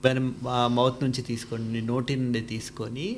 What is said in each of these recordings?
మనం మౌత్ నుంచి తీసుకొని నోటి నుండి తీసుకొని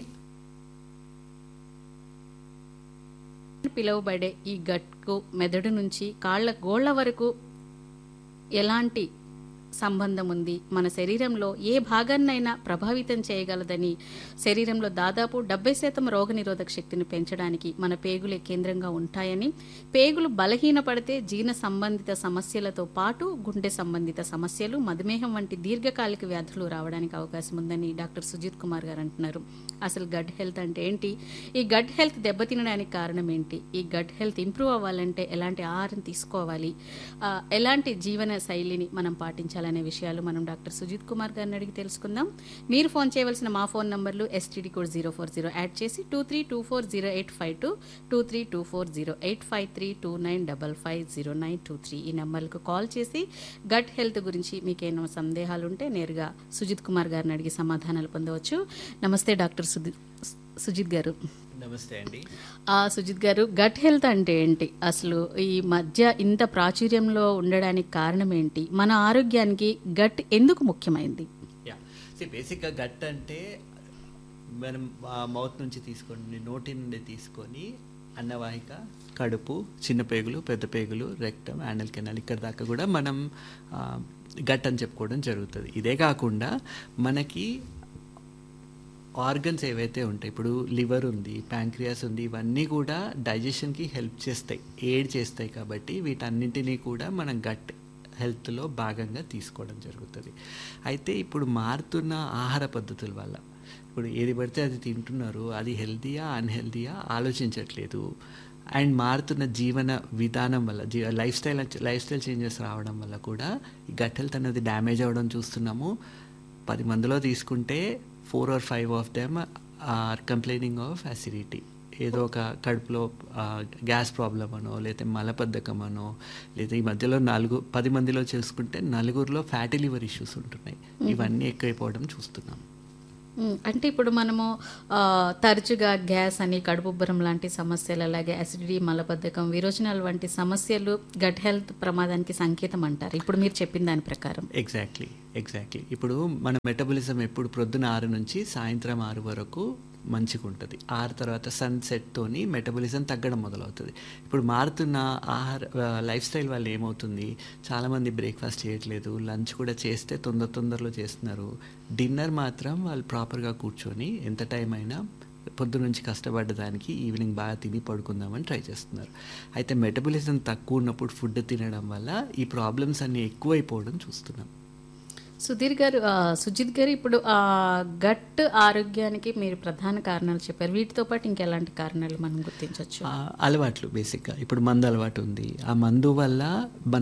పిలువబడే ఈ గట్కు మెదడు నుంచి కాళ్ళ గోళ్ల వరకు ఎలాంటి సంబంధం ఉంది మన శరీరంలో ఏ భాగాన్నైనా ప్రభావితం చేయగలదని శరీరంలో దాదాపు డెబ్బై శాతం రోగనిరోధక శక్తిని పెంచడానికి మన పేగులే కేంద్రంగా ఉంటాయని పేగులు బలహీనపడితే జీర్ణ సంబంధిత సమస్యలతో పాటు గుండె సంబంధిత సమస్యలు మధుమేహం వంటి దీర్ఘకాలిక వ్యాధులు రావడానికి అవకాశం ఉందని డాక్టర్ సుజిత్ కుమార్ గారు అంటున్నారు అసలు గట్ హెల్త్ అంటే ఏంటి ఈ గట్ హెల్త్ దెబ్బతినడానికి కారణం ఏంటి ఈ గట్ హెల్త్ ఇంప్రూవ్ అవ్వాలంటే ఎలాంటి ఆహారం తీసుకోవాలి ఆ, ఎలాంటి జీవన శైలిని మనం పాటించాలనే విషయాలు మనం డాక్టర్ సుజిత్ కుమార్ గారిని అడిగి తెలుసుకుందాం మీరు ఫోన్ చేయవలసిన మా ఫోన్ నంబర్లు STD code zero four zero add చేసి two three two four zero eight five two two three two four zero eight five three two nine double five zero nine two three ఈ నెంబర్లకు call చేసి gut health గురించి మీకు ఏమైనా సందేహాలు ఉంటే నేరుగా సుజిత్ కుమార్ గారిని అడిగి సమాధానాలు పొందవచ్చు నమస్తే డాక్టర్ సుది సుజిత్ గారు నమస్తే అండి ఆ సుజిత్ గారు గట్ హెల్త్ అంటే ఏంటి అసలు ఈ మధ్య ఇంత ప్రాచుర్యంలో ఉండడానికి కారణం ఏంటి మన ఆరోగ్యానికి గట్ ఎందుకు ముఖ్యమైంది యా సి బేసిక్గా గట్ అంటే మనం మౌత్ నుంచి తీసుకొని నోటి నుండి తీసుకొని అన్నవాహిక కడుపు చిన్న పేగులు పెద్ద పేగులు రెక్టమ్ యానల్ కెనాల్ ఇక్కడ దాకా కూడా మనం ఆ, గట్ అని చెప్పుకోవడం జరుగుతుంది ఇదే కాకుండా మనకి ఆర్గన్స్ ఏవైతే ఉంటాయి ఇప్పుడు లివర్ ఉంది ప్యాంక్రియాస్ ఉంది ఇవన్నీ కూడా డైజెషన్కి హెల్ప్ చేస్తాయి ఎయిడ్ చేస్తాయి కాబట్టి వీటన్నింటినీ కూడా మనం గట్ హెల్త్లో భాగంగా తీసుకోవడం జరుగుతుంది అయితే ఇప్పుడు మారుతున్న ఆహార పద్ధతుల వల్ల ఇప్పుడు ఏది పడితే అది తింటున్నారు అది హెల్తీయా అన్హెల్తీయా ఆలోచించట్లేదు అండ్ మారుతున్న జీవన విధానం వల్ల జీ lifestyle lifestyle changes రావడం వల్ల కూడా ఈ గట్ హెల్త్ అనేది డ్యామేజ్ అవ్వడం చూస్తున్నాము పది మందిలో తీసుకుంటే four or five of them are complaining of acidity ఏదో ఒక కడుపులో గ్యాస్ ప్రాబ్లం అనో లేదా మలబద్ధకం అనో లేదా ఈ మధ్యలో నాలుగు పది మందిలో చూసుకుంటే నలుగురిలో ఫ్యాటీ లివర్ ఇష్యూస్ ఉంటున్నాయి ఇవన్నీ ఎక్కువైపోవడం చూస్తున్నాం ఉమ్, అంటే ఇప్పుడు మనము ఆ, తరచుగా గ్యాస్ అని కడుపుబ్బరం లాంటి సమస్యలు అలాగే అసిడిటీ మలబద్ధకం విరోచనాలు వంటి సమస్యలు గట్ హెల్త్ ప్రమాదానికి సంకేతం అంటారు ఇప్పుడు మీరు చెప్పిన దాని ప్రకారం ఎగ్జాక్ట్లీ ఎగ్జాక్ట్లీ ఇప్పుడు మన మెటబలిజం ఎప్పుడు ప్రొద్దున ఆరు నుంచి సాయంత్రం ఆరు వరకు మంచిగా ఉంటుంది ఆరు తర్వాత సన్సెట్తోని మెటబలిజం తగ్గడం మొదలవుతుంది ఇప్పుడు మారుతున్న ఆహార లైఫ్ స్టైల్ వల్ల ఏమవుతుంది చాలామంది బ్రేక్ఫాస్ట్ చేయట్లేదు లంచ్ కూడా చేస్తే తొందర తొందరలో చేస్తున్నారు డిన్నర్ మాత్రం వాళ్ళు ప్రాపర్గా కూర్చొని ఎంత టైం అయినా పొద్దు నుంచి కష్టపడ్డ దానికి ఈవినింగ్ బాగా తిని పడుకుందామని ట్రై చేస్తున్నారు అయితే మెటబలిజం తక్కువ ఉన్నప్పుడు ఫుడ్ తినడం వల్ల ఈ ప్రాబ్లమ్స్ అన్నీ ఎక్కువైపోవడం చూస్తున్నాం సుధీర్ గారు ఆ, సుజిత్ గారు ఇప్పుడు ఆ గట్ ఆరోగ్యానికి మీరు ప్రధాన కారణాలు చెప్పారు వీటితో పాటు ఇంకెలాంటి కారణాలు మనం గుర్తించవచ్చు ఆ, అలవాట్లు బేసిక్గా ఇప్పుడు మందు అలవాటు ఉంది ఆ మందు వల్ల మన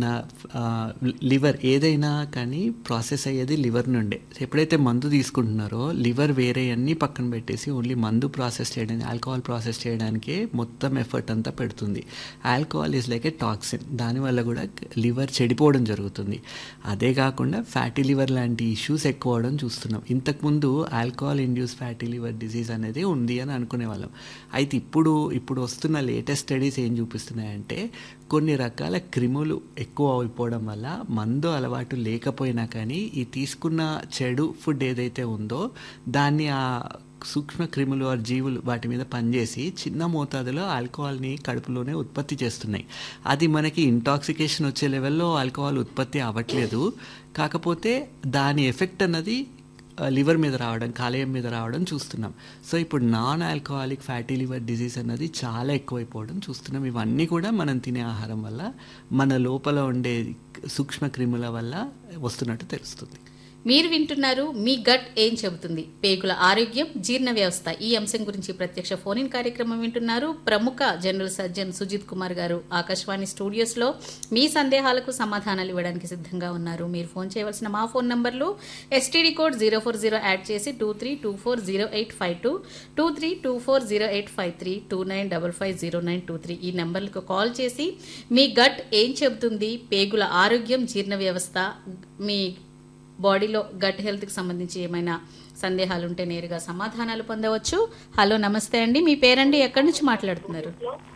లివర్ ఏదైనా కానీ ప్రాసెస్ అయ్యేది లివర్ నుండే ఎప్పుడైతే మందు తీసుకుంటున్నారో లివర్ వేరే అన్ని పక్కన పెట్టేసి ఓన్లీ మందు ప్రాసెస్ చేయడానికి ఆల్కహాల్ ప్రాసెస్ చేయడానికే మొత్తం ఎఫర్ట్ అంతా పెడుతుంది alcohol is like a toxin దానివల్ల కూడా లివర్ చెడిపోవడం జరుగుతుంది అదే కాకుండా ఫ్యాటీ లివర్ లాంటి ఇష్యూస్ ఎక్కువ అవడం చూస్తున్నాం ఇంతకుముందు alcohol induce fatty liver disease అనేది ఉంది అని అనుకునే వాళ్ళం అయితే ఇప్పుడు ఇప్పుడు వస్తున్న లేటెస్ట్ స్టడీస్ ఏం చూపిస్తున్నాయంటే కొన్ని రకాల క్రిములు ఎక్కువ అయిపోవడం వల్ల మందు అలవాటు లేకపోయినా కానీ ఈ తీసుకున్న చెడు ఫుడ్ ఏదైతే ఉందో దాన్ని ఆ సూక్ష్మ క్రిములు ఆ జీవులు వాటి మీద పనిచేసి చిన్న మోతాదులో ఆల్కహాల్ని కడుపులోనే ఉత్పత్తి చేస్తున్నాయి అది మనకి ఇంటాక్సికేషన్ వచ్చే లెవెల్లో ఆల్కహాల్ ఉత్పత్తి అవ్వట్లేదు కాకపోతే దాని ఎఫెక్ట్ అన్నది లివర్ మీద రావడం కాలేయం మీద రావడం చూస్తున్నాం సో ఇప్పుడు non alcoholic fatty liver disease అన్నది చాలా ఎక్కువైపోవడం చూస్తున్నాం ఇవన్నీ కూడా మనం తినే ఆహారం వల్ల మన లోపల ఉండే సూక్ష్మ క్రిముల వల్ల వస్తున్నట్టు తెలుస్తుంది మీరు వింటున్నారు మీ గట్ ఏం చెబుతుంది పేగుల ఆరోగ్యం జీర్ణ వ్యవస్థ ఈ అంశం గురించి ప్రత్యక్ష ఫోన్ ఇన్ కార్యక్రమం వింటున్నారు ప్రముఖ జనరల్ సర్జన్ సుజిత్ కుమార్ గారు ఆకాశవాణి స్టూడియోస్ లో మీ సందేహాలకు సమాధానాలు ఇవ్వడానికి సిద్ధంగా ఉన్నారు మీరు ఫోన్ చేయవలసిన మా ఫోన్ నంబర్లు STD code zero four zero add చేసి two three two four zero eight five two two three two four zero eight five three two nine double five zero nine two three ఈ నెంబర్లకు call చేసి మీ gut ఏం చెబుతుంది పేగుల ఆరోగ్యం జీర్ణ వ్యవస్థ మీ బాడీలో గట్ హెల్త్కి సంబంధించి ఏమైనా సందేహాలు ఉంటే నేరుగా సమాధానాలు పొందవచ్చు హలో నమస్తే అండి మీ పేరండి ఎక్కడి నుంచి మాట్లాడుతున్నారు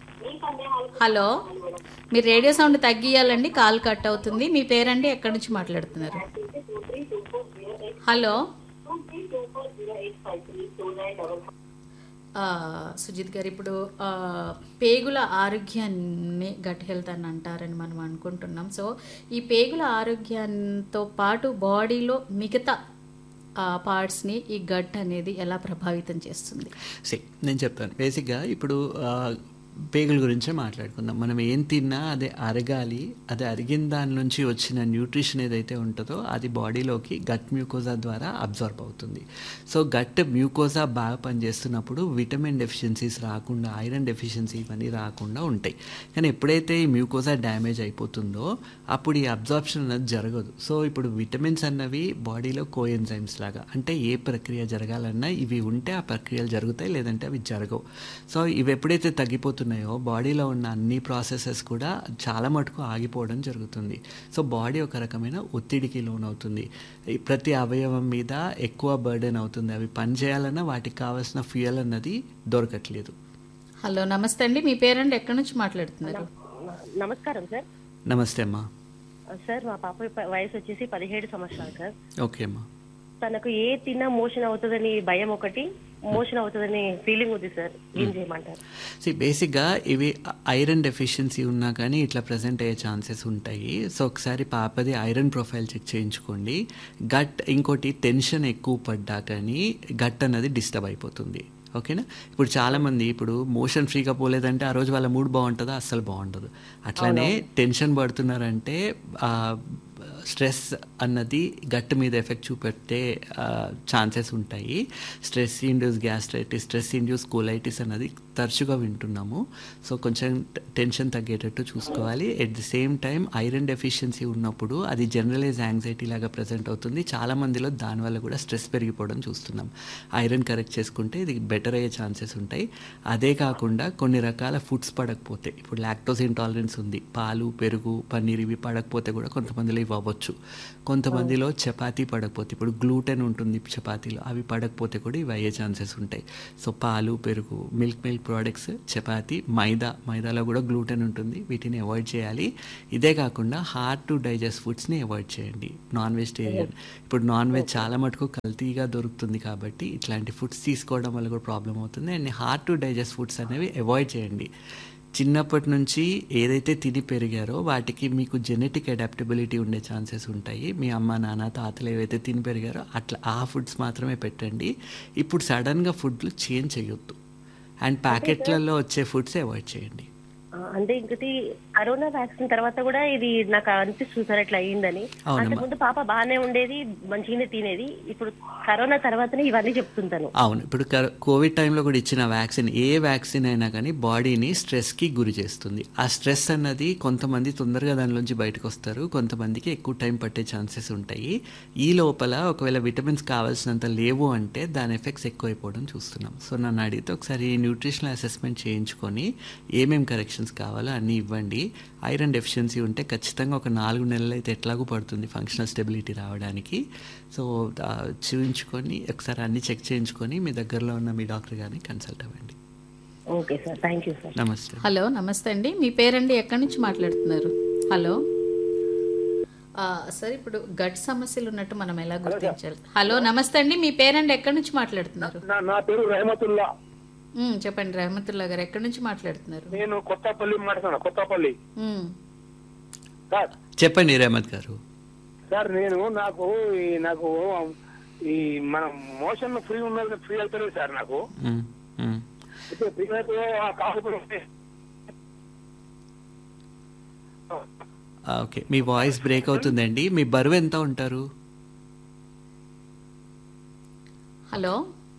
హలో మీరు రేడియో సౌండ్ తగ్గియాలండి కాల్ కట్ అవుతుంది మీ పేరండి ఎక్కడి నుంచి మాట్లాడుతున్నారు హలో ఆ, సుజిత్ గారు ఇప్పుడు ఆ, పేగుల ఆరోగ్యాన్ని గట్ హెల్త్ అని అంటారని మనం అనుకుంటున్నాం సో ఈ పేగుల ఆరోగ్యంతో పాటు బాడీలో మిగతా పార్ట్స్ని ఈ గట్ అనేది ఎలా ప్రభావితం చేస్తుంది సి నేను చెప్తాను బేసిక్గా ఇప్పుడు ఆ, పేగుల గురించే మాట్లాడుకుందాం మనం ఏం తిన్నా అది అరగాలి అది అరిగిన దాని నుంచి వచ్చిన న్యూట్రిషన్ ఏదైతే ఉంటుందో అది బాడీలోకి గట్ మ్యూకోజా ద్వారా అబ్జర్వ్ అవుతుంది సో గట్ మ్యూకోజా బాగా పనిచేస్తున్నప్పుడు విటమిన్ డెఫిషియన్సీస్ రాకుండా ఐరన్ డెఫిషియన్సీ ఇవన్నీ రాకుండా ఉంటాయి కానీ ఎప్పుడైతే ఈ మ్యూకోజా డ్యామేజ్ అయిపోతుందో అప్పుడు ఈ అబ్జార్ప్షన్ అనేది జరగదు సో ఇప్పుడు విటమిన్స్ అన్నవి బాడీలో కోఎన్జైమ్స్ లాగా అంటే ఏ ప్రక్రియ జరగాలన్నా ఇవి ఉంటే ఆ ప్రక్రియలు జరుగుతాయి లేదంటే అవి జరగవు సో ఇవి ఎప్పుడైతే తగ్గిపోతున్నాయో బాడీలో ఉన్న అన్ని ప్రాసెసెస్ కూడా చాలా మటుకు ఆగిపోవడం జరుగుతుంది సో బాడీ ఒక రకమైన ఒత్తిడికి లోనవుతుంది ఈ ప్రతి అవయవం మీద ఎక్కువ బర్డెన్ అవుతుంది అవి పని చేయాలన్నా వాటికి కావాల్సిన ఫ్యూయల్ అన్నది దొరకట్లేదు హలో నమస్తే అండి మీ పేరెంట్ ఎక్కడి నుంచి మాట్లాడుతున్నారు నమస్కారం సార్ నమస్తే అమ్మా సార్ మా పాప ప- వయసు వచ్చేసి పదిహేడు సంవత్సరాలు సార్ ఓకే అమ్మా తనకు ఏ తిన్నా మోషన్ అవుతుందని భయం ఒకటి మోషన్ అవుతుందని ఫీలింగ్ ఉంది సార్ ఏం చేయమంటారు సి బేసిక్గా ఇవి ఐరన్ డెఫిషియన్సీ ఉన్నా కానీ ఇట్లా ప్రజెంట్ అయ్యే ఛాన్సెస్ ఉంటాయి సో ఒకసారి పాపది ఐరన్ ప్రొఫైల్ చెక్ చేయించుకోండి గట్ ఇంకోటి టెన్షన్ ఎక్కువ పడ్డా కానీ గట్ అన్నది డిస్టర్బ్ అయిపోతుంది ఓకేనా ఇప్పుడు చాలామంది ఇప్పుడు మోషన్ ఫ్రీగా పోలేదంటే ఆ రోజు వాళ్ళ మూడ్ బాగుంటుందా అస్సలు బాగుండదు అట్లానే టెన్షన్ పడుతున్నారంటే స్ట్రెస్ అన్నది గట్ మీద ఎఫెక్ట్ చూపెట్టే ఛాన్సెస్ ఉంటాయి stress induce gastritis stress induce colitis అన్నది తరచుగా వింటున్నాము సో కొంచెం టెన్షన్ తగ్గేటట్టు చూసుకోవాలి at the same time iron deficiency ఉన్నప్పుడు అది జనరలైజ్ యాంగ్జైటీ లాగా ప్రజెంట్ అవుతుంది చాలా మందిలో దానివల్ల కూడా స్ట్రెస్ పెరిగిపోవడం చూస్తున్నాం ఐరన్ కరెక్ట్ చేసుకుంటే ఇది బెటర్ అయ్యే ఛాన్సెస్ ఉంటాయి అదే కాకుండా కొన్ని రకాల ఫుడ్స్ పడకపోతే ఇప్పుడు లాక్టోస్ ఇంటాలరెన్స్ ఉంది పాలు పెరుగు పన్నీర్ ఇవి పడకపోతే కూడా కొంతమందిలో ఇవి అవ్వచ్చు కొంతమందిలో చపాతీ పడకపోతే ఇప్పుడు గ్లూటెన్ ఉంటుంది చపాతీలో అవి పడకపోతే కూడా ఇవి అయ్యే ఛాన్సెస్ ఉంటాయి సో పాలు పెరుగు milk milk products chapati maida మైదాలో కూడా గ్లూటెన్ ఉంటుంది వీటిని అవాయిడ్ చేయాలి ఇదే కాకుండా హార్డ్ టు డైజెస్ట్ ఫుడ్స్ని అవాయిడ్ చేయండి నాన్ వెజిటేరియన్ ఇప్పుడు నాన్ వెజ్ చాలా మటుకు కల్తీగా దొరుకుతుంది కాబట్టి ఇట్లాంటి ఫుడ్స్ తీసుకోవడం వల్ల కూడా ప్రాబ్లం అవుతుంది and hard to digest foods అనేవి అవాయిడ్ చేయండి చిన్నప్పటి నుంచి ఏదైతే తిని పెరిగారో వాటికి మీకు జెనెటిక్ అడాప్టబిలిటీ ఉండే ఛాన్సెస్ ఉంటాయి మీ అమ్మ నాన్న తాతలు ఏవైతే తిని పెరిగారో అట్లా ఆ ఫుడ్స్ మాత్రమే పెట్టండి ఇప్పుడు సడన్గా ఫుడ్లు చేంజ్ చేయొద్దు అండ్ ప్యాకెట్లలో వచ్చే ఫుడ్స్ అవాయిడ్ చేయండి ఆ, అంటే ఇంకటి కరోనా వ్యాక్సిన్ తర్వాత కూడా ఇది నాకు అనిపిస్తుంది సార్ ఇట్లా అయ్యిందని అవునమ్మా. అంతకుముందు పాప బాగానే ఉండేది మంచిగానే తినేది ఇప్పుడు కరోనా తర్వాతనే ఇవన్నీ చెప్తుంటాను అవును ఇప్పుడు కర- కోవిడ్ టైంలో కూడా ఇచ్చిన వ్యాక్సిన్ ఏ వ్యాక్సిన్ అయినా కానీ బాడీని స్ట్రెస్కి గురి చేస్తుంది ఆ స్ట్రెస్ అన్నది కొంతమంది తొందరగా దానిలోంచి బయటకు వస్తారు కొంతమందికి ఎక్కువ టైం పట్టే ఛాన్సెస్ ఉంటాయి ఈ లోపల ఒకవేళ విటమిన్స్ కావాల్సినంత లేవు అంటే దాని ఎఫెక్ట్స్ ఎక్కువైపోవడం చూస్తున్నాం సో నన్ను అడిగితే ఒకసారి న్యూట్రిషనల్ అసెస్మెంట్ చేయించుకొని ఏమేం కరెక్షన్స్ కావాలో అన్నీ ఇవ్వండి ఐరన్ డెఫిషియన్సీ ఉంటే ఖచ్చితంగా ఒక నాలుగు నెలలు అయితే ఎట్లాగూ పడుతుంది ఫంక్షనల్ స్టెబిలిటీ రావడానికి సో ఆ, చూయించుకొని ఒకసారి అన్ని చెక్ చేయించుకొని మీ దగ్గరలో ఉన్న మీ డాక్టర్ గారిని కన్సల్ట్ అవ్వండి okay sir thank you sir namaste hello namaste అండి మీ పేరండి ఎక్కడి నుంచి మాట్లాడుతున్నారు హలో ఆ, సార్ ఇప్పుడు గట్ సమస్యలు ఉన్నట్టు మనం ఎలా గుర్తించాలి హలో నమస్తే అండి మీ పేరండి ఎక్కడి నుంచి మాట్లాడుతున్నారు నా నా పేరు రెహమతుల్లా ఉమ్, చెప్పండి రహమతుల్లా గారు ఎక్కడి నుంచి మాట్లాడుతున్నారు నేను కొత్తపల్లి మాట్లాడుతున్నా కొత్తపల్లి ఉమ్, సార్ చెప్పండి రేమత్ గారు సార్ నేను నాకు ఈ నాకు ఈ మన మోషన్ ఫ్రీ ఉన్నది ఫ్రీ అవుతలేదు సార్ నాకు మ్, మ్. అయితే ఫ్రీ అయితే ఆ కాలు కూడా ఉంది. ఆ, ఓకే మీ వాయిస్ బ్రేక్ అవుతుందండి మీ బరువు ఎంత ఉంటారు హలో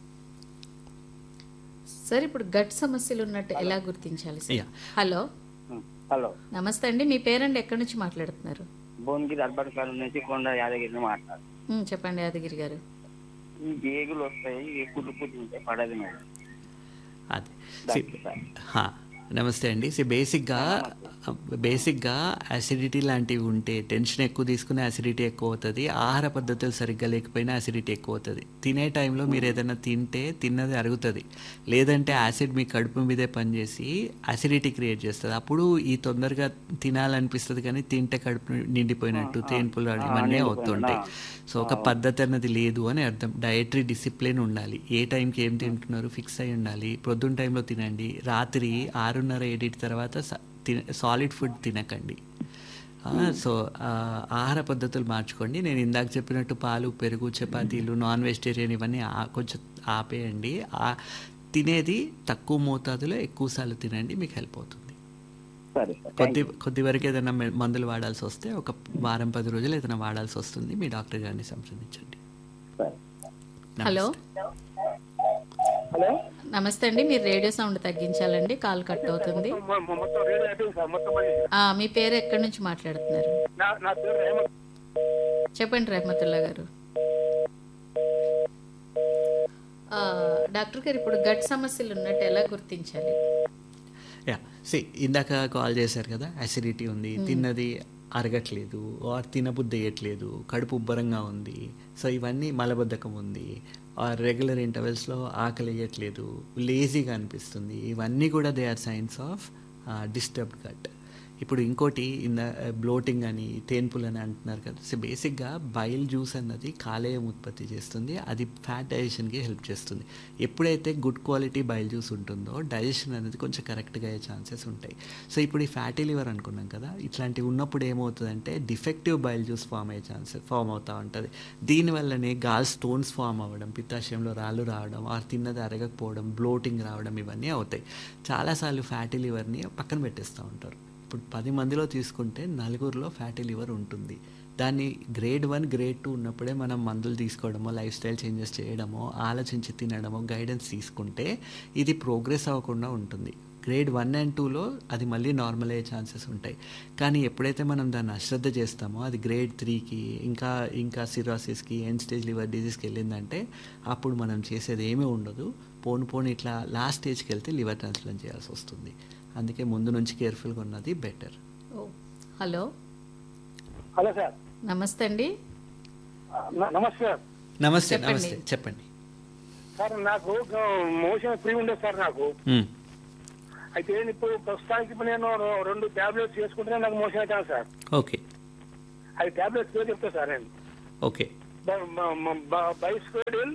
సార్ ఇప్పుడు గట్ సమస్యలు ఉన్నట్టు ఎలా గుర్తించాలి sir yeah. Hello hello namaste అండి మీ పేరండి ఎక్కడి నుంచి మాట్లాడుతున్నారు భువనగిరి అర్బన్ కాలం నుంచి కొండ యాదగిరి మాట్లాడు ఉమ్, చెప్పండి యాదగిరి గారు ఈ వేగులు వస్తాయి ఈ కుట్టు కుట్టు ఉంటాయి పడదు మేడం అది సి- హా. నమస్తే అండి సో బేసిక్గా బేసిక్గా అసిడిటీ లాంటివి ఉంటే టెన్షన్ ఎక్కువ తీసుకునే అసిడిటీ ఎక్కువ అవుతుంది ఆహార పద్ధతులు సరిగ్గా లేకపోయినా అసిడిటీ ఎక్కువ అవుతుంది తినే టైంలో మీరు ఏదైనా తింటే తిన్నది అరుగుతుంది లేదంటే యాసిడ్ మీ కడుపు మీదే పనిచేసి అసిడిటీ క్రియేట్ చేస్తుంది అప్పుడు ఈ తొందరగా తినాలనిపిస్తుంది కానీ తింటే కడుపు నిండిపోయినట్టు తేన్పులు ఇవన్నీ అవుతుంటాయి సో ఒక పద్ధతి అన్నది లేదు అని అర్థం డయటరీ డిసిప్లిన్ ఉండాలి ఏ టైంకి ఏం తింటున్నారు ఫిక్స్ అయి ఉండాలి ప్రొద్దున టైంలో తినండి రాత్రి ఆరున్నర ఏడింటి తర్వాత సాలిడ్ ఫుడ్ తినకండి ఆ, సో ఆ, ఆహార పద్ధతులు మార్చుకోండి నేను ఇందాక చెప్పినట్టు పాలు పెరుగు చపాతీలు నాన్ వెజిటేరియన్ ఇవన్నీ ఆ- కొంచెం ఆపేయండి ఆ తినేది తక్కువ మోతాదులో ఎక్కువసార్లు తినండి మీకు హెల్ప్ అవుతుంది సరే సార్ కొద్ది కొద్ది వరకు ఏదైనా మె- మందులు వాడాల్సి వస్తే ఒక వారం పది రోజులు ఏదైనా వాడాల్సి వస్తుంది మీ డాక్టర్ గారిని సంప్రదించండి సరే హలో హలో నమస్తే అండి మీరు రేడియో సౌండ్ తగ్గించాలండి కాల్ కట్ అవుతుంది మొ- మొ- మొత్తం రేడియో అయిపోయింది సార్ మొత్తం అది. ఆ, మీ పేరు ఎక్కడి నుంచి మాట్లాడుతున్నారు నా నా పేరు రేమంత్ చెప్పండి రహమతుల్లా గారు ఆ, డాక్టర్ గారు ఇప్పుడు గట్ సమస్యలు ఉన్నట్టు ఎలా గుర్తించాలి యా సి ఇందాక కాల్ చేశారు కదా అసిడిటీ ఉంది తిన్నది అరగట్లేదు ఆర్ తినబుద్ధి వేయట్లేదు కడుపు ఉబ్బరంగా ఉంది సో ఇవన్నీ మలబద్ధకం ఉంది ఆర్ రెగ్యులర్ ఇంటర్వెల్స్లో ఆకలి వేయట్లేదు లేజీగా అనిపిస్తుంది ఇవన్నీ కూడా they are signs of disturbed gut ఇప్పుడు ఇంకోటి ఇన్ బ్లోటింగ్ అని తేన్పులు అని అంటున్నారు కదా సో బేసిక్గా బైల్ జ్యూస్ అన్నది కాలేయం ఉత్పత్తి చేస్తుంది అది ఫ్యాట్ డైజెషన్కి హెల్ప్ చేస్తుంది ఎప్పుడైతే గుడ్ క్వాలిటీ బైల్ జ్యూస్ ఉంటుందో డైజెషన్ అనేది కొంచెం కరెక్ట్గా అయ్యే ఛాన్సెస్ ఉంటాయి సో ఇప్పుడు ఈ ఫ్యాటీ లివర్ అనుకున్నాం కదా ఇట్లాంటివి ఉన్నప్పుడు ఏమవుతుందంటే డిఫెక్టివ్ బైల్ జ్యూస్ ఫామ్ అయ్యే ఛాన్సెస్ ఫామ్ అవుతూ ఉంటుంది దీనివల్లనే గాల్ స్టోన్స్ ఫామ్ అవ్వడం పిత్తాశయంలో రాళ్ళు రావడం ఆర్ తిన్నది అరగకపోవడం బ్లోటింగ్ రావడం ఇవన్నీ అవుతాయి చాలాసార్లు ఫ్యాటీ లివర్ని పక్కన పెట్టేస్తూ ఉంటారు ఇప్పుడు పది మందిలో తీసుకుంటే నలుగురిలో ఫ్యాటీ లివర్ ఉంటుంది దాన్ని గ్రేడ్ వన్ గ్రేడ్ టూ ఉన్నప్పుడే మనం మందులు తీసుకోవడమో లైఫ్ స్టైల్ చేంజెస్ చేయడమో ఆలోచించి తినడమో గైడెన్స్ తీసుకుంటే ఇది ప్రోగ్రెస్ అవ్వకుండా ఉంటుంది గ్రేడ్ వన్ అండ్ టూలో అది మళ్ళీ నార్మల్ అయ్యే ఛాన్సెస్ ఉంటాయి కానీ ఎప్పుడైతే మనం దాన్ని అశ్రద్ధ చేస్తామో అది గ్రేడ్ త్రీకి ఇంకా ఇంకా సిరాసిస్కి ఎండ్ స్టేజ్ లివర్ డిజీస్కి వెళ్ళిందంటే అప్పుడు మనం చేసేది ఏమీ ఉండదు పోను పోను ఇట్లా లాస్ట్ స్టేజ్కి వెళ్తే లివర్ ట్రాన్స్ప్లాంట్ చేయాల్సి వస్తుంది అందుకే ముందు నుంచి కేర్ఫుల్గా ఉన్నది బెటర్ ఓ హలో హలో సార్ నమస్తే అండి న- నమస్తే సార్ నమస్తే చెప్పండి. నమస్తే చెప్పండి సార్ నాకు మోషన్ ఫ్రీ ఉండేది సార్ నాకు మ్మ్. అయితే నేను ఇప్పుడు ప్రస్తుతానికి ఇప్పుడు నేను రొ- రెండు టాబ్లెట్స్ వేసుకుంటే నాకు మోషన్ అవుతాను సార్ ఓకే అది టాబ్లెట్స్ పేరు చెప్తా సార్ నేను ఓకే బైస్కోడిల్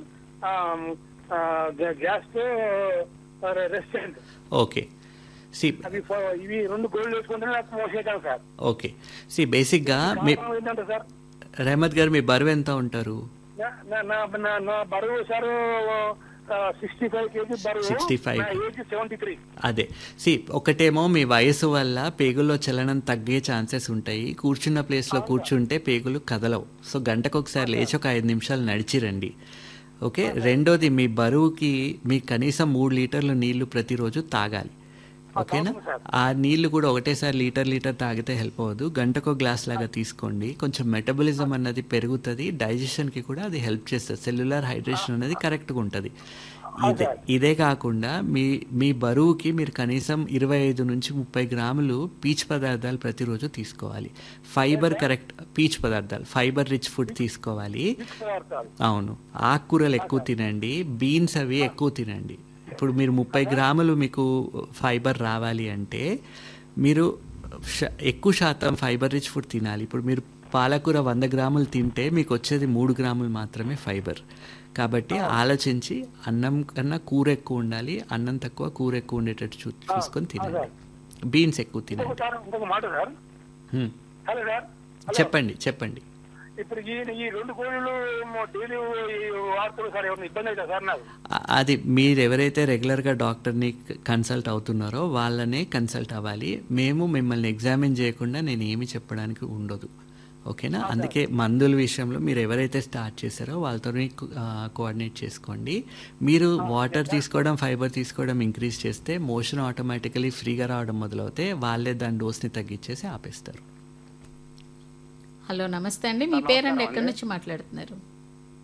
గ్యాస్ రెస్టారెంట్ ఓకే సి అవి ఫ- ఇవి రెండు గోల్డ్ వేసుకుంటే నాకు మోషన్ అవుతాను సార్ ఓకే సి బేసిక్గా మీ కారణం ఏంటంటే సార్ రెహమత్ గారు మీ బరువు ఎంత ఉంటారు నా- నా- నా నా- నా బరువు సార్ సిక్స్టీ ఫైవ్ కేజీ బరువు 65. నా ఏజ్ సెవెంటీ త్రీ అదే సి ఒకటేమో మీ వయసు వల్ల పేగుల్లో చలనం తగ్గే ఛాన్సెస్ ఉంటాయి కూర్చున్న ప్లేస్లో కూర్చుంటే పేగులు కదలవు సో గంటకు ఒకసారి లేచి ఒక ఐదు నిమిషాలు నడిచిరండి ఓకే రెండోది మీ బరువుకి మీ కనీసం మూడు లీటర్లు నీళ్లు ప్రతిరోజు తాగాలి ఓకేనా ఆ నీళ్లు కూడా ఒకటేసారి లీటర్ లీటర్ తాగితే హెల్ప్ అవ్వదు గంటకో గ్లాస్ లాగా తీసుకోండి కొంచెం మెటబలిజం అన్నది పెరుగుతుంది డైజెషన్కి కూడా అది హెల్ప్ చేస్తుంది సెల్యులర్ హైడ్రేషన్ అనేది కరెక్ట్గా ఉంటుంది ఇదే ఇదే కాకుండా మీ మీ బరువుకి మీరు కనీసం ఇరవై ఐదు నుంచి ముప్పై గ్రాములు పీచ్ పదార్థాలు ప్రతిరోజు తీసుకోవాలి ఫైబర్ కరెక్ట్ పీచ్ పదార్థాలు ఫైబర్ రిచ్ ఫుడ్ తీసుకోవాలి పదార్థాలు అవును ఆకుకూరలు ఎక్కువ తినండి బీన్స్ అవి ఎక్కువ తినండి ఇప్పుడు మీరు ముప్పై గ్రాములు మీకు ఫైబర్ రావాలి అంటే మీరు ష- ఎక్కువ శాతం ఫైబర్ రిచ్ ఫుడ్ తినాలి ఇప్పుడు మీరు పాలకూర వంద గ్రాములు తింటే మీకు వచ్చేది మూడు గ్రాములు మాత్రమే ఫైబర్ కాబట్టి ఆలోచించి అన్నం కన్నా కూర ఎక్కువ ఉండాలి అన్నం తక్కువ కూర ఎక్కువ ఉండేటట్టు చూ చూసుకొని తినండి బీన్స్ ఎక్కువ తినండి ఇంకొక సార్ ఇంకొక మాట సార్ హ్మ్. హలో సార్ చెప్పండి చెప్పండి ఇప్పుడు ఈ ఈ రెండు గోళీలు డైలీ వాడుతున్నారు సార్ ఏమైనా ఇబ్బంది అవుతా సార్ నాకు అ- అది మీరు ఎవరైతే రెగ్యులర్గా డాక్టర్ని కన్సల్ట్ అవుతున్నారో వాళ్ళనే కన్సల్ట్ అవ్వాలి మేము మిమ్మల్ని ఎగ్జామిన్ చేయకుండా నేను ఏమి చెప్పడానికి ఉండదు ఓకేనా అందుకే మందుల విషయంలో మీరు ఎవరైతే స్టార్ట్ చేశారో వాళ్ళతో కోఆర్డినేట్ చేసుకోండి మీరు వాటర్ తీసుకోవడం ఫైబర్ తీసుకోవడం ఇంక్రీజ్ చేస్తే మోషన్ ఆటోమేటికలీ ఫ్రీగా రావడం మొదలవుతే వాళ్ళే దాని డోస్ని తగ్గించేసి ఆపేస్తారు హలో నమస్తే అండి మీ పేరండి ఎక్కడి నుంచి మాట్లాడుతున్నారు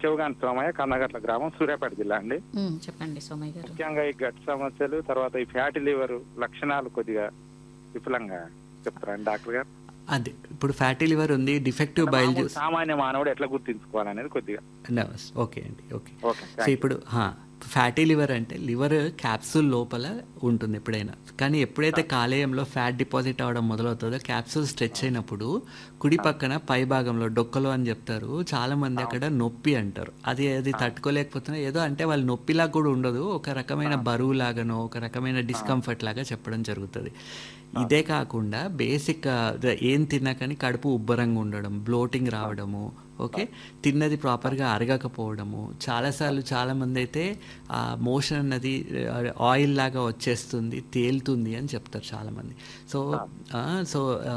చౌగాన్ సోమయ్య కన్నగట్ల గ్రామం సూర్యాపేట జిల్లా అండి ఉమ్, చెప్పండి సోమయ్య గారు ముఖ్యంగా ఈ గట్ సమస్యలు తర్వాత ఈ ఫ్యాటీ లివర్ లక్షణాలు కొద్దిగా విపులంగా చెప్తారండి డాక్టర్ గారు అదే ఇప్పుడు ఫ్యాటీ లివర్ ఉంది డిఫెక్టివ్ బైల్ మామూలు సామాన్య మానవుడు ఎట్లా గుర్తించుకోవాలనేది కొద్దిగా జ్యూస్ ఓకే అండి ఓకే ఓకే సో ఇప్పుడు ఫ్యాటీ లివర్ అంటే లివర్ క్యాప్సూల్ లోపల ఉంటుంది ఎప్పుడైనా కానీ ఎప్పుడైతే కాలేయంలో ఫ్యాట్ డిపాజిట్ అవ్వడం మొదలవుతుందో క్యాప్సూల్ స్ట్రెచ్ అయినప్పుడు కుడి పక్కన పై భాగంలో డొక్కలో అని చెప్తారు చాలా మంది అక్కడ నొప్పి అంటారు అది అది తట్టుకోలేకపోతున్నా ఏదో అంటే వాళ్ళు నొప్పిలా కూడా ఉండదు ఒక రకమైన బరువు లాగానో ఒక రకమైన డిస్కంఫర్ట్ లాగా చెప్పడం జరుగుతుంది ఇదే కాకుండా బేసిక్ ఏం తిన్నా కానీ కడుపు ఉబ్బరంగా ఉండడం బ్లోటింగ్ రావడము ఓకే తిన్నది ప్రాపర్గా అరగకపోవడము చాలాసార్లు చాలామంది అయితే ఆ మోషన్ అన్నది ఆయిల్ లాగా వచ్చేస్తుంది తేలుతుంది అని చెప్తారు చాలామంది సో సో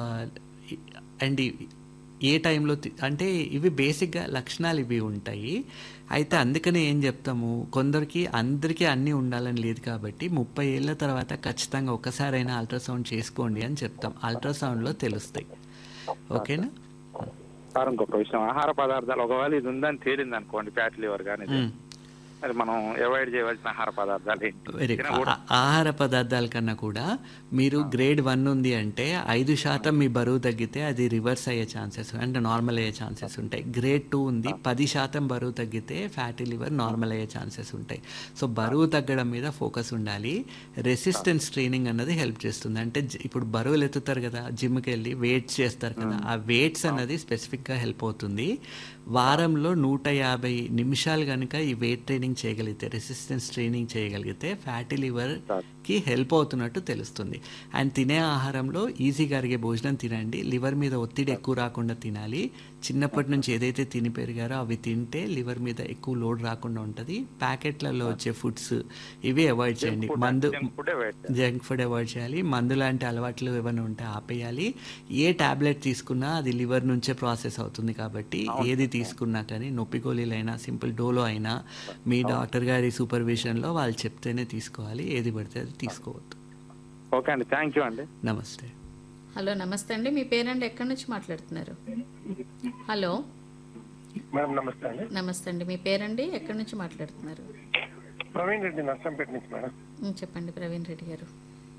అండ్ ఏ టైంలో తి- అంటే ఇవి బేసిక్గా లక్షణాలు ఇవి ఉంటాయి అయితే అందుకనే ఏం చెప్తాము కొందరికి అందరికీ అన్నీ ఉండాలని లేదు కాబట్టి ముప్పై ఏళ్ళ తర్వాత ఖచ్చితంగా ఒకసారైనా అల్ట్రాసౌండ్ చేసుకోండి అని చెప్తాం అల్ట్రాసౌండ్లో తెలుస్తాయి ఓకేనా సార్ ఇంకొక విషయం ఆహార పదార్థాలు ఒకవేళ ఇది ఉందని తేలింది అనుకోండి ఫ్యాటీ లివర్ కానీ మ్మ్. అది మనం అవాయిడ్ చేయవలసిన ఆహార పదార్థాలు ఏంటి వెరీ తినకూడదు. ఆహార పదార్థాల కన్నా కూడా మీరు గ్రేడ్ వన్ ఉంది అంటే ఐదు శాతం మీ బరువు తగ్గితే అది రివర్స్ అయ్యే ఛాన్సెస్ అంటే నార్మల్ అయ్యే ఛాన్సెస్ ఉంటాయి గ్రేడ్ టూ ఉంది పది శాతం బరువు తగ్గితే ఫ్యాటీ లివర్ నార్మల్ అయ్యే ఛాన్సెస్ ఉంటాయి సో బరువు తగ్గడం మీద ఫోకస్ ఉండాలి రెసిస్టెన్స్ ట్రైనింగ్ అన్నది హెల్ప్ చేస్తుంది అంటే జి- ఇప్పుడు బరువులు ఎత్తుతారు కదా జిమ్కి వెళ్ళి వెయిట్స్ చేస్తారు కదా ఆ వెయిట్స్ అన్నది స్పెసిఫిక్గా హెల్ప్ అవుతుంది వారంలో నూట యాభై నిమిషాలు కనుక ఈ వెయిట్ ట్రైనింగ్ చేయగలిగితే రెసిస్టెన్స్ ట్రైనింగ్ చేయగలిగితే ఫ్యాటీ లివర్కి హెల్ప్ అవుతున్నట్టు తెలుస్తుంది అండ్ తినే ఆహారంలో ఈజీగా అరిగే భోజనం తినండి లివర్ మీద ఒత్తిడి ఎక్కువ రాకుండా తినాలి చిన్నప్పటి నుంచి ఏదైతే తిని పెరిగారో అవి తింటే లివర్ మీద ఎక్కువ లోడ్ రాకుండా ఉంటుంది ప్యాకెట్లలో వచ్చే ఫుడ్స్ ఇవి అవాయిడ్ చేయండి మందు junk food avoid junk food avoid చేయాలి మందు లాంటి అలవాట్లు ఏమైనా ఉంటే ఆపేయాలి ఏ టాబ్లెట్ తీసుకున్నా అది లివర్ నుంచే ప్రాసెస్ అవుతుంది కాబట్టి ఏది తీసుకున్నా కానీ నొప్పి గోళీలైనా సింపుల్ డోలో అయినా మీ డాక్టర్ గారి సూపర్విజన్లో వాళ్ళు చెప్తేనే తీసుకోవాలి ఏది పడితే అది తీసుకోవద్దు ఓకే అండి థ్యాంక్ యూ అండి నమస్తే హలో నమస్తే అండి మీ పేరండి ఎక్కడి నుంచి మాట్లాడుతున్నారు హలో మేడం నమస్తే అండి నమస్తే అండి మీ పేరండి ఎక్కడి నుంచి మాట్లాడుతున్నారు ప్రవీణ్ రెడ్డి నర్సంపేట నుంచి మేడం ఉమ్, చెప్పండి ప్రవీణ్ రెడ్డి గారు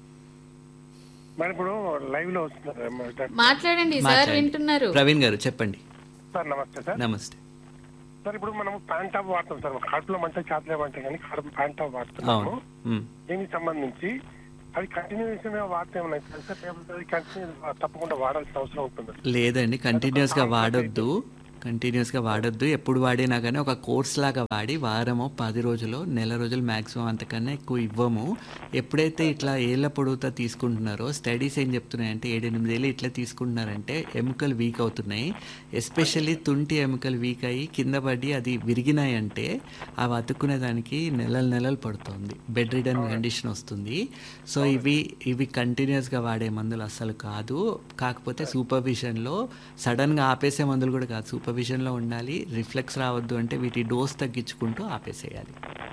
మేడం ఇప్పుడు లైవ్ లో వస్తున్నారు మేడం. మాట్లాడండి సార్ మాట్లాడండి. వింటున్నారు ప్రవీణ్ గారు చెప్పండి సార్ నమస్తే సార్ నమస్తే సార్ ఇప్పుడు మనం ప్యాంట్ టాప్ వాడతాం సార్ కడుపులో మంట చేతలే మంట కానీ కడుపు ప్యాంట్ టాప్ వాడుతున్నాము అవును మ్. దీనికి సంబంధించి అది కంటిన్యూషన్ గా వాడితే ఏమన్నా అవుతుందా సార్ లేకపోతే అది కంటిన్యూ తప్పకుండా వాడాల్సిన అవసరం ఉంటుంది లేదండి కంటిన్యూస్గా వాడొద్దు కంటిన్యూస్గా వాడొద్దు ఎప్పుడు వాడినా కానీ ఒక కోర్స్ లాగా వాడి వారమో పది రోజులు నెల రోజులు మ్యాక్సిమం అంతకన్నా ఎక్కువ ఇవ్వము ఎప్పుడైతే ఇట్లా ఏళ్ళ పొడవుతా తీసుకుంటున్నారో స్టడీస్ ఏం చెప్తున్నాయంటే ఏడెనిమిది ఏళ్ళు ఇట్లా తీసుకుంటున్నారంటే ఎముకలు వీక్ అవుతున్నాయి ఎస్పెషల్లీ తుంటి ఎముకలు వీక్ అయ్యి కింద పడి అది విరిగినాయంటే అవి అతుక్కునే దానికి నెలలు నెలలు పడుతుంది బెడ్ రిడన్ కండిషన్ వస్తుంది సో ఇవి ఇవి కంటిన్యూస్గా వాడే మందులు అస్సలు కాదు కాకపోతే సూపర్విజన్లో సడన్గా ఆపేసే మందులు కూడా కాదు సూపర్విజన్లో ఉండాలి రిఫ్లెక్స్ రావద్దు అంటే వీటి డోస్ తగ్గించుకుంటూ ఆపేసేయాలి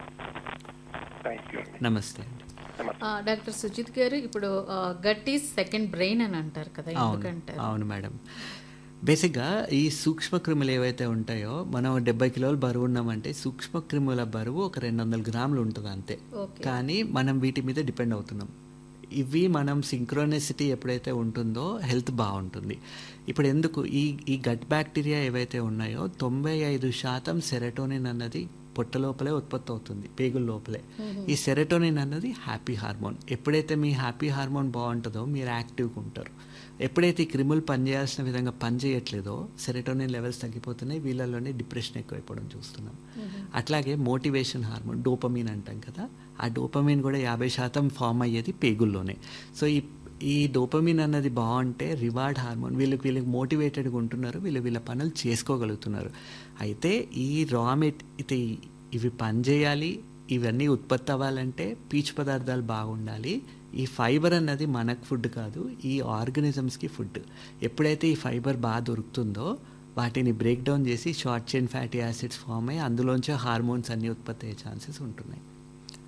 థ్యాంక్ యూ అండి నమస్తే అండి ఆ, డాక్టర్ సుజిత్ గారు ఇప్పుడు గట్ ఈస్ సెకండ్ బ్రెయిన్ అని అంటారు కదా అవును ఎందుకంటారు అవును మేడం బేసిక్గా ఈ సూక్ష్మ క్రిములు ఏవైతే ఉంటాయో మనం డెబ్బై కిలోలు బరువు ఉన్నామంటే సూక్ష్మ క్రిముల బరువు ఒక రెండు వందల గ్రాములు ఉంటుంది అంతే ఓకే కానీ మనం వీటి మీద డిపెండ్ అవుతున్నాం ఇవి మనం సింక్రోనిసిటీ ఎప్పుడైతే ఉంటుందో హెల్త్ బాగుంటుంది ఇప్పుడు ఎందుకు ఈ ఈ గట్ బ్యాక్టీరియా ఏవైతే ఉన్నాయో తొంభై ఐదు శాతం సెరటోనిన్ అన్నది పొట్ట లోపలే ఉత్పత్తి అవుతుంది పేగుల లోపలే ఈ సెరటోనిన్ అన్నది హ్యాపీ హార్మోన్ ఎప్పుడైతే మీ హ్యాపీ హార్మోన్ బాగుంటుందో మీరు యాక్టివ్గా ఉంటారు ఎప్పుడైతే ఈ క్రిములు పనిచేయాల్సిన విధంగా పనిచేయట్లేదో సెరటోనిన్ లెవెల్స్ తగ్గిపోతున్నాయి వీళ్ళలోనే డిప్రెషన్ ఎక్కువైపోవడం చూస్తున్నాం అట్లాగే మోటివేషన్ హార్మోన్ డోపమీన్ అంటాం కదా ఆ డోపమీన్ కూడా యాభై శాతం ఫామ్ అయ్యేది పేగుల్లోనే సో ఈ ఈ డోపమిన్ అన్నది బాగుంటే రివార్డ్ హార్మోన్ వీళ్ళకి వీళ్ళకి మోటివేటెడ్గా ఉంటున్నారు వీళ్ళు వీళ్ళ పనులు చేసుకోగలుగుతున్నారు అయితే ఈ రా మెట్ ఇది ఇవి పనిచేయాలి ఇవన్నీ ఉత్పత్తి అవ్వాలంటే పీచు పదార్థాలు బాగుండాలి ఈ ఫైబర్ అన్నది మనకు ఫుడ్ కాదు ఈ ఆర్గనిజమ్స్కి ఫుడ్ ఎప్పుడైతే ఈ ఫైబర్ బాగా దొరుకుతుందో వాటిని బ్రేక్ డౌన్ చేసి short chain fatty acids form అయ్యి అందులోంచే హార్మోన్స్ అన్ని ఉత్పత్తి అయ్యే ఛాన్సెస్ ఉంటున్నాయి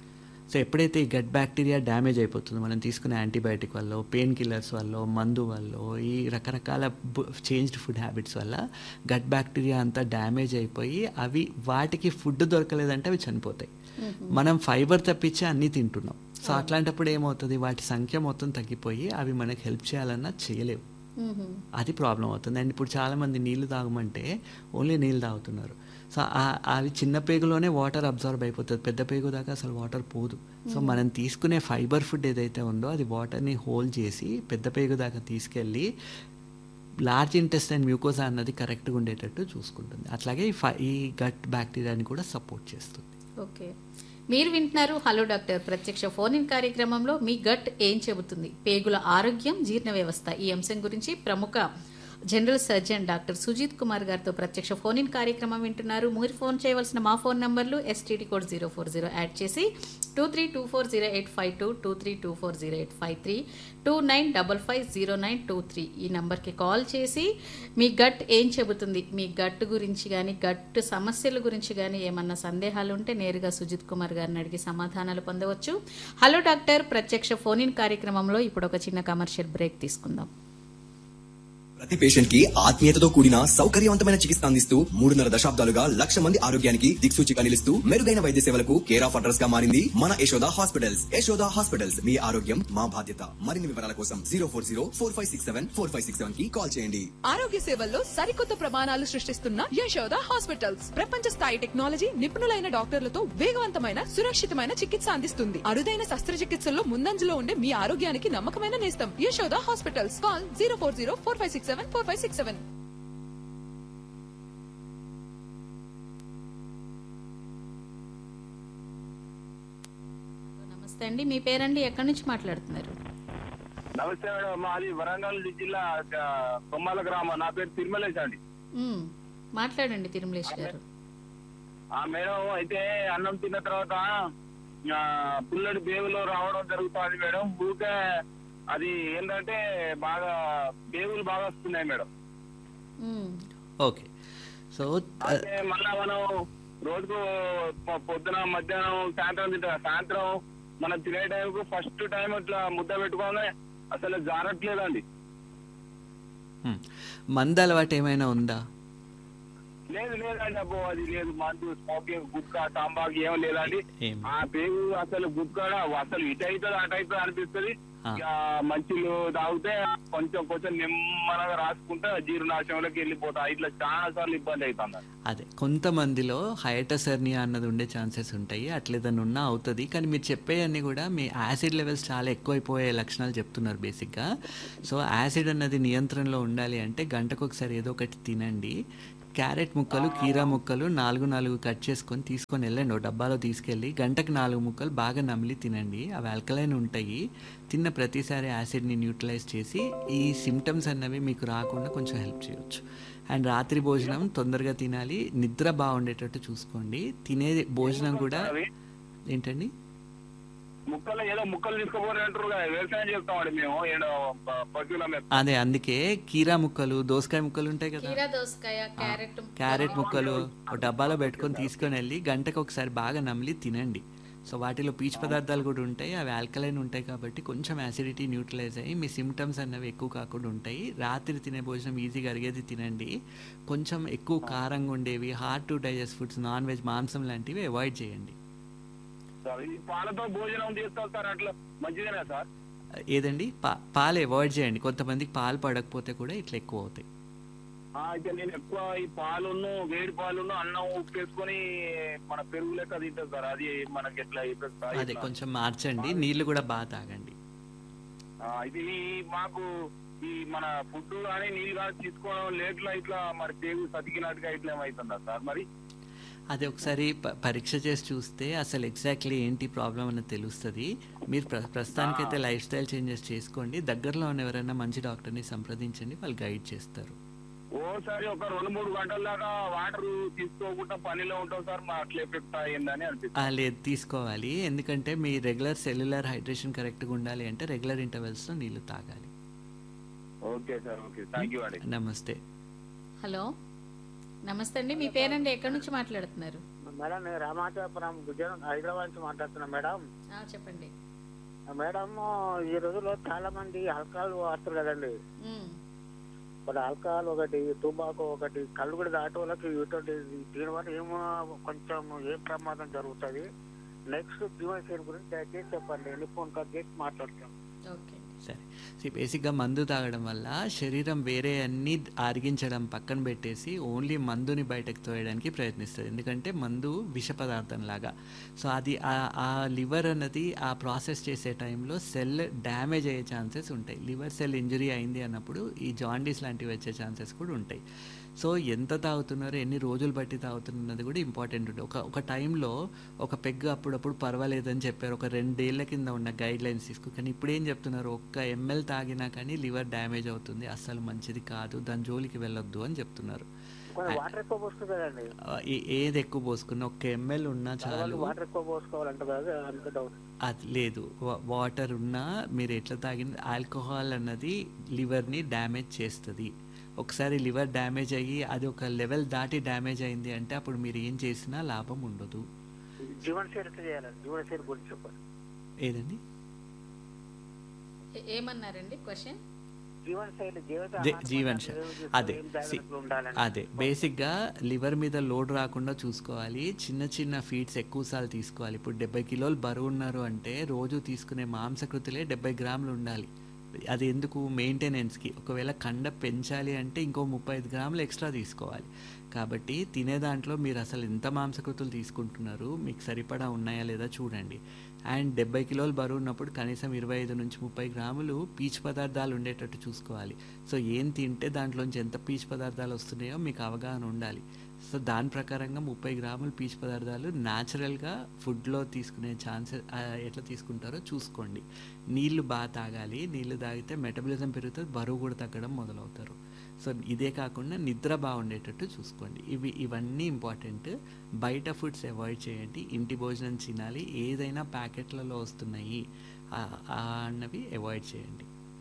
సో ఎప్పుడైతే ఈ గట్ బ్యాక్టీరియా డ్యామేజ్ అయిపోతుందో మనం తీసుకునే యాంటీబయాటిక్ వల్ల పెయిన్ కిల్లర్స్ వల్ల మందు వల్ల ఈ రకరకాల చేంజ్డ్ ఫుడ్ హ్యాబిట్స్ వల్ల గట్ బ్యాక్టీరియా అంతా డ్యామేజ్ అయిపోయి అవి వాటికి ఫుడ్ దొరకలేదంటే అవి చనిపోతాయి మనం ఫైబర్ తప్పించి అన్నీ తింటున్నాం సో అట్లాంటప్పుడు ఏమవుతుంది వాటి సంఖ్య మొత్తం తగ్గిపోయి అవి మనకి హెల్ప్ చేయాలన్నా చేయలేవు అది ప్రాబ్లం అవుతుంది అండ్ ఇప్పుడు చాలామంది నీళ్లు తాగమంటే ఓన్లీ నీళ్ళు తాగుతున్నారు సో ఆ- అవి చిన్న పేగులోనే వాటర్ అబ్జర్వ్ అయిపోతుంది పెద్ద పేగు దాకా అసలు వాటర్ పోదు సో మనం తీసుకునే ఫైబర్ ఫుడ్ ఏదైతే ఉందో అది వాటర్ని హోల్డ్ చేసి పెద్ద పేగు దాకా తీసుకెళ్ళి లార్జ్ ఇంటెస్టైన్ మ్యూకోజా అన్నది కరెక్ట్గా ఉండేటట్టు చూసుకుంటుంది అట్లాగే ఈ ఫై ఈ గట్ బ్యాక్టీరియాని కూడా సపోర్ట్ చేస్తుంది ఓకే మీరు వింటున్నారు హలో డాక్టర్ ప్రత్యక్ష ఫోన్ ఇన్ కార్యక్రమంలో మీ గట్ ఏం చెబుతుంది పేగుల ఆరోగ్యం జీర్ణ వ్యవస్థ ఈ అంశం గురించి ప్రముఖ general surgeon doctor Sujith Kumar గారితో ప్రత్యక్ష ఫోన్ ఇన్ కార్యక్రమం వింటున్నారు మీరు ఫోన్ చేయవలసిన మా ఫోన్ నంబర్లు STD code zero four zero add చేసి two three two four zero eight five two two three two four zero eight five three two nine double five zero nine two three ఈ నంబర్కి call చేసి మీ gut ఏం చెబుతుంది మీ gut గురించి కానీ gut సమస్యల గురించి కానీ ఏమన్నా సందేహాలు ఉంటే నేరుగా సుజిత్ కుమార్ గారిని అడిగి సమాధానాలు పొందవచ్చు హలో డాక్టర్ ప్రత్యక్ష ఫోన్ ఇన్ కార్యక్రమంలో ఇప్పుడు ఒక చిన్న కమర్షియల్ బ్రేక్ తీసుకుందాం ప్రతి పేషెంట్ కి ఆత్మీయతతో కూడిన సౌకర్యవంతమైన చికిత్స అందిస్తూ మూడున్నర దశాబ్దాలుగా లక్ష మంది ఆరోగ్యానికి దిక్సూచిగా నిలుస్తూ మెరుగైన వైద్య సేవలకు కేర్ ఆఫ్ అడ్రస్ గా మారింది మన యశోద హాస్పిటల్స్ యశోద హాస్పిటల్స్ మీ ఆరోగ్యం మా బాధ్యత మరిన్ని వివరాల కోసం zero four zero four five six seven four five six seven కి కాల్ చేయండి ఆరోగ్య సేవల్లో సరికొత్త ప్రమాణాలు సృష్టిస్తున్న యశోద హాస్పిటల్స్ ప్రపంచ స్థాయి టెక్నాలజీ నిపుణులైన డాక్టర్లతో వేగవంతమైన సురక్షితమైన చికిత్స అందిస్తుంది అరుదైన శస్త్రచికిత్సల్లో ముందంజలో ఉండే మీ ఆరోగ్యానికి నమ్మకమైన నేస్తం Yashoda hospitals call zero four zero four five six seven four five six seven నమస్తే అండి మీ పేరండి ఎక్కడి నుంచి మాట్లాడుతున్నారు నమస్తే మేడం మాది వరంగల్ జిల్లా ఆ, కొమ్మాల గ్రామం నా పేరు తిరుమలేశ్ అండి మ్మ్. మాట్లాడండి తిరుమలేష్ గారు ఆ మేడం అయితే అన్నం తిన్న తర్వాత ఆ, పుల్లడి బేవులో రావడం జరుగుతుంది మేడం ఊరికే అది ఏంటంటే బాగా బేవులు బాగా వస్తున్నాయి మేడం మ్మ్. ఓకే సో అయితే మళ్ళా మనం రోజుకు పొ- పొద్దున మధ్యాహ్నం సాయంత్రం తింటాం సాయంత్రం మనం తినే టైంకు ఫస్ట్ టైం ఇట్లా ముద్ద పెట్టుకోగానే అసలు జారట్లేదండి మంద అలవాటు ఏమైనా ఉందా లేదు లేదండి అబ్బో అది లేదు మందు స్మోకింగ్ గుట్కా తాంబాకు ఏం లేదండి ఏం ఆ పేరు అసలు గుట్కాడ అసలు ఇటు అవుతుంది అటు అవుతుంది అనిపిస్తుంది ఆ. ఇక మంచిలు తాగితే కొంచెం కొంచెం నిమ్మనగా రాసుకుంటే జీర్ణాశయంలోకి వెళ్ళిపోతా ఇట్లా చాలా సార్లు ఇబ్బంది అవుతుంది అదే కొంతమందిలో హైటస్ హెర్నియా అన్నది ఉండే ఛాన్సెస్ ఉంటాయి అట్లేదన్నా ఉన్నా అవుతుంది కానీ మీరు చెప్పేవన్నీ కూడా మీ యాసిడ్ లెవెల్స్ చాలా ఎక్కువైపోయే లక్షణాలు చెప్తున్నారు బేసిక్గా సో యాసిడ్ అన్నది నియంత్రణలో ఉండాలి అంటే గంటకు ఒకసారి ఏదో ఒకటి తినండి క్యారెట్ ముక్కలు కీరా ముక్కలు నాలుగు నాలుగు కట్ చేసుకొని తీసుకొని వెళ్ళండి ఓ డబ్బాలో తీసుకెళ్ళి గంటకు నాలుగు ముక్కలు బాగా నమిలి తినండి అవి ఆల్కలైన్ ఉంటాయి తిన్న ప్రతిసారి యాసిడ్ని న్యూట్రలైజ్ చేసి ఈ సిమ్టమ్స్ అన్నవి మీకు రాకుండా కొంచెం హెల్ప్ చేయొచ్చు అండ్ రాత్రి భోజనం తొందరగా తినాలి నిద్ర బాగుండేటట్టు చూసుకోండి తినే భోజనం కూడా ఏంటండి ముక్కలు ఏదో ముక్కలు తీసుకోపోరు అంటారు కదా వ్యవసాయం చేస్తామండి మేము ఏడో ప- పశువుల మీద అదే అందుకే కీరా ముక్కలు దోసకాయ ముక్కలు ఉంటాయి కదా కీరా దోసకాయ క్యారెట్ క్యారెట్ ముక్కలు ఒక డబ్బాలో పెట్టుకొని తీసుకొని వెళ్ళి గంటకు ఒకసారి బాగా నమిలి తినండి సో వాటిలో పీచు పదార్థాలు కూడా ఉంటాయి అవి ఆల్కలైన్ ఉంటాయి కాబట్టి కొంచెం యాసిడిటీ న్యూట్రలైజ్ అయ్యి మీ సిమ్టమ్స్ అన్నవి ఎక్కువ కాకుండా ఉంటాయి రాత్రి తినే భోజనం ఈజీగా అరిగేది తినండి కొంచెం ఎక్కువ కారంగా ఉండేవి hard to digest foods non veg మాంసం లాంటివి అవాయిడ్ చేయండి ఈ పాలతో భోజనం చేస్తాం సార్ అట్లా మంచిదేనా సార్ ఏదండి పా పాలు అవాయిడ్ చేయండి కొంతమందికి పాలు పడకపోతే కూడా ఇట్లా ఎక్కువ అవుతాయి ఆ, అయితే నేను ఎక్కువ ఈ పాలును వేడి పాలును అన్నం ఉప్పేసుకొని మన పెరుగు లెక్క తింటాం సార్ అది మనకి ఎట్లా అవుతుంది సార్? అదే ఇట్లా. కొంచెం మార్చండి నీళ్లు కూడా బాగా తాగండి ఆ, ఇది ఈ మాకు ఈ మన ఫుడ్ కానీ నీళ్ళు కానీ తీసుకోవడం లేట్లా ఇట్లా మరి పేగు సతికినట్టుగా ఇట్లా ఏమవుతుందా సార్ మరి అది ఒకసారి ప- పరీక్ష చేసి చూస్తే అసలు ఎగ్జాక్ట్లీ ఏంటి ప్రాబ్లం అన్నది తెలుస్తుంది మీరు ప్ర ప్రస్తుతానికైతే లైఫ్ స్టైల్ చేంజెస్ చేసుకోండి దగ్గరలో ఉన్న ఎవరైనా మంచి డాక్టర్ని సంప్రదించండి వాళ్ళు గైడ్ చేస్తారు ఓసారి ఒక రెండు మూడు గంటల దాకా వాటర్ తీసుకోకుండా పనిలో ఉంటాం సార్ మా అట్లా ఎఫెక్ట్ అయ్యిందని అనిపిస్తుంది ఆ, లేదు తీసుకోవాలి ఎందుకంటే మీ రెగ్యులర్ సెల్యులర్ హైడ్రేషన్ కరెక్ట్గా ఉండాలి అంటే రెగ్యులర్ ఇంటర్వెల్స్లో నీళ్లు తాగాలి okay sir okay thank you అండి నమస్తే హలో నమస్తే అండి మీ పేరండి ఎక్కడి నుంచి మాట్లాడుతున్నారు మేడం నేను రామాచాపురం గుజరాత్ హైదరాబాద్ నుంచి మాట్లాడుతున్నా మేడం ఆ, చెప్పండి మేడం ఈ రోజుల్లో చాలా మంది ఆల్కహాల్ వాడుతారు కదండి ఉమ్, ఇప్పుడు ఆల్కహాల్ ఒకటి టుబాకో ఒకటి కళ్ళు కూడా దాటి వాళ్ళకి ఇటువంటి దీనివల్ల ఏమో కొంచెం ఏం ప్రమాదం జరుగుతుంది నెక్స్ట్ జీవనశైలి గురించి దయచేసి చెప్పండి ఎన్ని ఫోన్ కాల్ చేసి మాట్లాడతాం ఓకే సరే సో బేసిక్గా మందు తాగడం వల్ల శరీరం వేరే అన్ని అరిగించడం పక్కన పెట్టేసి ఓన్లీ మందుని బయటకు తోయడానికి ప్రయత్నిస్తుంది ఎందుకంటే మందు విష పదార్థం లాగా సో అది ఆ- ఆ లివర్ అన్నది ఆ ప్రాసెస్ చేసే టైంలో సెల్ డ్యామేజ్ అయ్యే ఛాన్సెస్ ఉంటాయి లివర్ సెల్ ఇంజరీ అయింది అన్నప్పుడు ఈ జాండీస్ లాంటివి వచ్చే ఛాన్సెస్ కూడా ఉంటాయి సో ఎంత తాగుతున్నారో ఎన్ని రోజులు బట్టి తాగుతున్నది కూడా ఇంపార్టెంట్ ఉంటుంది ఒక ఒక టైంలో ఒక పెగ్ అప్పుడప్పుడు పర్వాలేదని చెప్పారు ఒక రెండేళ్ల కింద ఉన్న గైడ్ లైన్స్ తీసుకు కానీ ఇప్పుడు ఏం చెప్తున్నారు ఒక్క ఎంఎల్ తాగినా కానీ లివర్ డ్యామేజ్ అవుతుంది అస్సలు మంచిది కాదు దాని జోలికి వెళ్ళొద్దు అని చెప్తున్నారు కొంచెం వాటర్ ఎక్కువ పోస్తుంది కదండి ఆ, ఏ- ఏది ఎక్కువ పోసుకున్నా ఒక్క ఎంఎల్ ఉన్నా చాలు వాళ్ళు వాటర్ ఎక్కువ పోసుకోవాలంట కదా అంత డౌట్ అది లేదు వా- వాటర్ ఉన్నా మీరు ఎట్లా తాగిన ఆల్కహాల్ అన్నది లివర్ని డ్యామేజ్ చేస్తుంది ఒకసారి లివర్ డ్యామేజ్ అయ్యి అది ఒక లెవెల్ దాటి డ్యామేజ్ అయింది అంటే అప్పుడు మీరు ఏం చేసినా లాభం ఉండదు జీవనశైలి ఎట్లా చేయాలండి జీవనశైలి గురించి చెప్పండి ఏదండి ఏ- ఏమన్నారండి క్వశ్చన్ జీవనశైలి జీవిత జీ- ఆహారం జీవన్ పట్ల శైలి. ఏం అదే ఏం సి- జాగ్రత్తలు ఉండాలని అదే బేసిక్గా లివర్ మీద లోడ్ రాకుండా చూసుకోవాలి చిన్న చిన్న ఫీడ్స్ ఎక్కువసార్లు తీసుకోవాలి ఇప్పుడు డెబ్బై కిలోలు బరువు ఉన్నారు అంటే రోజు తీసుకునే మాంసకృతులే డెబ్బై గ్రాములు ఉండాలి అది ఎందుకు మెయింటెనెన్స్కి ఒకవేళ కండ పెంచాలి అంటే ఇంకో ముప్పై ఐదు గ్రాములు ఎక్స్ట్రా తీసుకోవాలి కాబట్టి తినే దాంట్లో మీరు అసలు ఎంత మాంసకృతులు తీసుకుంటున్నారు మీకు సరిపడా ఉన్నాయా లేదా చూడండి అండ్ డెబ్బై కిలోలు బరువు ఉన్నప్పుడు కనీసం ఇరవై ఐదు నుంచి ముప్పై గ్రాములు పీచు పదార్థాలు ఉండేటట్టు చూసుకోవాలి సో ఏం తింటే దాంట్లోంచి ఎంత పీచు పదార్థాలు వస్తున్నాయో మీకు అవగాహన ఉండాలి సో దాని ప్రకారంగా ముప్పై గ్రాములు పీచు పదార్థాలు న్యాచురల్గా ఫుడ్లో తీసుకునే ఛాన్సెస్ ఎట్లా తీసుకుంటారో చూసుకోండి నీళ్లు బాగా తాగాలి నీళ్లు తాగితే మెటబలిజం పెరుగుతుంది బరువు కూడా తగ్గడం మొదలవుతారు సో ఇదే కాకుండా నిద్ర బాగుండేటట్టు చూసుకోండి ఇవి ఇవన్నీ ఇంపార్టెంట్ బయట ఫుడ్స్ అవాయిడ్ చేయండి ఇంటి భోజనం తినాలి ఏదైనా ప్యాకెట్లలో వస్తున్నాయి ఆ- ఆ అన్నవి అవాయిడ్ చేయండి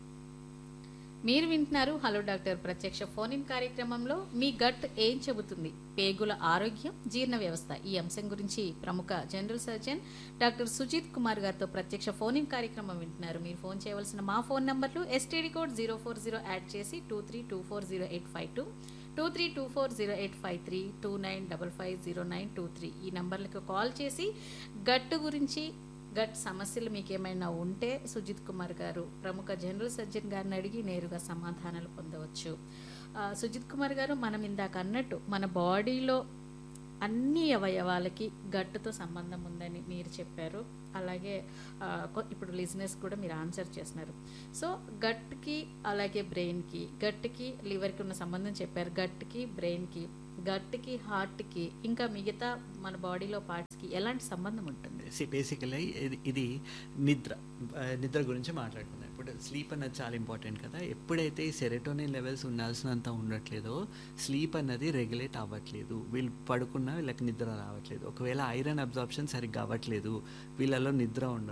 మీరు వింటున్నారు హలో డాక్టర్ ప్రత్యక్ష ఫోన్ ఇన్ కార్యక్రమంలో మీ గట్ ఏం చెబుతుంది పేగుల ఆరోగ్యం జీర్ణ వ్యవస్థ ఈ అంశం గురించి ప్రముఖ general surgeon doctor Sujith Kumar గారితో ప్రత్యక్ష ఫోన్ ఇన్ కార్యక్రమం వింటున్నారు మీరు ఫోన్ చేయవలసిన మా ఫోన్ నంబర్లు STD code zero four zero add చేసి two three two four zero eight five two two three two four zero eight five three two nine double five zero nine two three ఈ నంబర్లకు call చేసి గట్టు గురించి gut సమస్యలు మీకు ఏమైనా ఉంటే సుజిత్ కుమార్ గారు ప్రముఖ జనరల్ సర్జన్ గారిని అడిగి నేరుగా సమాధానాలు పొందవచ్చు ఆ, సుజిత్ కుమార్ గారు మనం ఇందాక అన్నట్టు మన బాడీలో అన్ని అవయవాలకి గట్టుతో సంబంధం ఉందని మీరు చెప్పారు అలాగే ఆ, కొ- ఇప్పుడు లిజినెస్ కూడా మీరు ఆన్సర్ చేస్తున్నారు సో గట్కి అలాగే బ్రెయిన్కి గట్కి లివర్కి ఉన్న సంబంధం చెప్పారు గట్కి బ్రెయిన్కి గట్కి హార్ట్కి ఇంకా మిగతా మన బాడీలో పార్ట్స్కి ఎలాంటి సంబంధం ఉంటుంది బేసికలీ ఇది ఇది నిద్ర ఆ, నిద్ర గురించి మాట్లాడుకుందాం ఇప్పుడు స్లీప్ అన్నది చాలా ఇంపార్టెంట్ కదా ఎప్పుడైతే ఈ సెరెటోనిన్ లెవెల్స్ ఉండాల్సినంత ఉండట్లేదో స్లీప్ అన్నది రెగ్యులేట్ అవ్వట్లేదు వీళ్ళు పడుకున్నా వీళ్ళకి నిద్ర రావట్లేదు ఒకవేళ ఐరన్ అబ్జార్ప్షన్ సరిగ్గా అవ్వట్లేదు వీళ్ళలో నిద్ర ఉండదు